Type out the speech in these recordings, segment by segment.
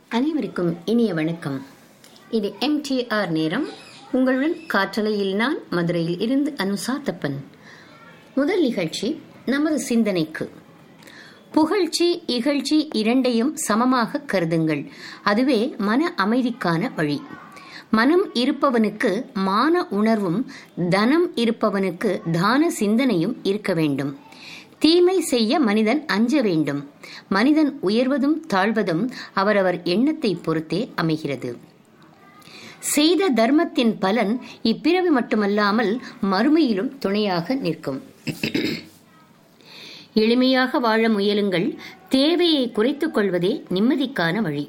அனைவருக்கும் இனிய வணக்கம் இது எம்டிஆர் நேரம் உங்களுடன் காற்றலையில் நான் மதுரையில் இருந்து அனுசா தப்பன் முதல் நிகழ்ச்சி நமது சிந்தனைக்கு புகழ்ச்சி இகழ்ச்சி இரண்டையும் சமமாக கருதுங்கள் அதுவே மன அமைதிக்கான வழி மனம் இருப்பவனுக்கு மான உணர்வும் தனம் இருப்பவனுக்கு தான சிந்தனையும் இருக்க வேண்டும் தீமை செய்ய மனிதன் அஞ்ச வேண்டும் மனிதன் உயர்வதும் தாழ்வதும் அவரவர் எண்ணத்தை பொறுத்தே அமைகிறது செய்த தர்மத்தின் பலன் இப்பிறவி மட்டுமல்லாமல் மறுமையிலும் துணையாக நிற்கும் எளிமையாக வாழ முயலுங்கள் தேவையை குறைத்துக் கொள்வதே நிம்மதிக்கான வழி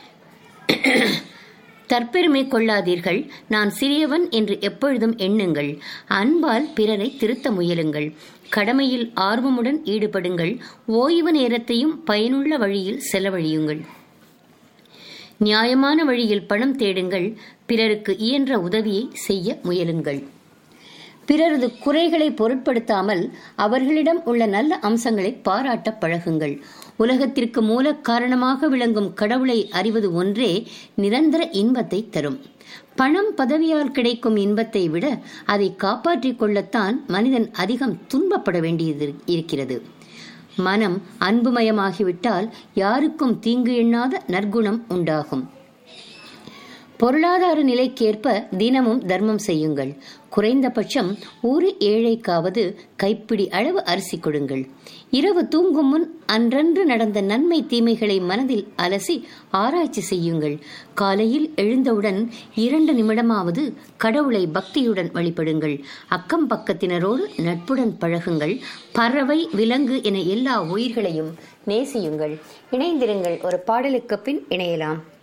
தற்பெருமை கொள்ளாதீர்கள் நான் சிறியவன் என்று எப்பொழுதும் எண்ணுங்கள் அன்பால் பிறரை திருத்த முயலுங்கள் கடமையில் ஆர்வமுடன் ஈடுபடுங்கள் ஓய்வு நேரத்தையும் பயனுள்ள வழியில் செலவழியுங்கள் நியாயமான வழியில் பணம் தேடுங்கள் பிறருக்கு இயன்ற உதவியை செய்ய முயலுங்கள் பிறரது குறைகளை பொருட்படுத்தாமல் அவர்களிடம் உள்ள நல்ல அம்சங்களை பாராட்ட பழகுங்கள் உலகத்திற்கு மூல காரணமாக விளங்கும் கடவுளை அறிவது ஒன்றே நிரந்தர இன்பத்தை தரும் பணம் பதவியால் கிடைக்கும் இன்பத்தை விட அதை காப்பாற்றிக் கொள்ளத்தான் மனிதன் அதிகம் துன்பப்பட வேண்டியது இருக்கிறது மனம் அன்புமயமாகிவிட்டால் யாருக்கும் தீங்கு எண்ணாத நற்குணம் உண்டாகும் பொருளாதார நிலைக்கேற்ப தினமும் தர்மம் செய்யுங்கள் குறைந்தபட்சம் ஒரு ஏழைக்காவது கைப்பிடி அளவு அரிசி கொடுங்கள் இரவு தூங்கும் முன் அன்றன்று நடந்த நன்மை தீமைகளை மனதில் அலசி ஆராய்ச்சி செய்யுங்கள் காலையில் எழுந்தவுடன் இரண்டு நிமிடமாவது கடவுளை பக்தியுடன் வழிபடுங்கள் அக்கம் பக்கத்தினரோடு நட்புடன் பழகுங்கள் பறவை விலங்கு என எல்லா உயிர்களையும் நேசியுங்கள் இணைந்திருங்கள் ஒரு பாடலுக்கு பின் இணையலாம்